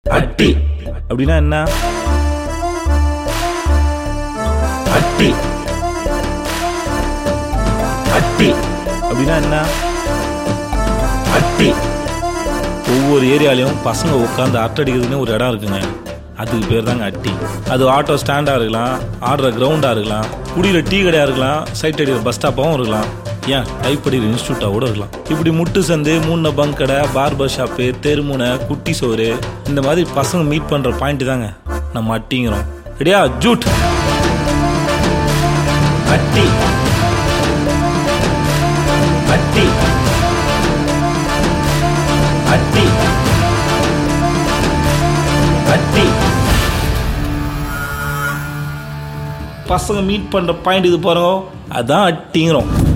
அட்டி அப்படின்னா என்ன அட்டி அட்டி அப்படின்னா என்ன அட்டி ஒவ்வொரு ஏரியாலையும் பசங்க உட்காந்து அட்டடிக்கிறதுன்னு ஒரு இடம் இருக்குங்க அதுக்கு பேர் தாங்க அட்டி அது ஆட்டோ ஸ்டாண்டாக இருக்கலாம் ஆடுற கிரவுண்டாக இருக்கலாம் குடியில டீ கடையாக இருக்கலாம் சைட் அடிக்கிற பஸ் ஸ்டாப்பாகவும் இருக்கலாம் ஏன் டைப் அடிக்கிற இன்ஸ்டியூட்டாக கூட இருக்கலாம் இப்படி முட்டு சந்து மூணு பங்க் கடை பார்பர் ஷாப்பு தெருமுனை குட்டி சோறு இந்த மாதிரி பசங்க மீட் பண்ணுற பாயிண்ட் தாங்க நம்ம அட்டிங்கிறோம் ரெடியா ஜூட் அட்டி அட்டி அட்டி அட்டி பசங்க மீட் பண்ணுற பாயிண்ட் இது பாருங்க அதான் அட்டிங்கிறோம்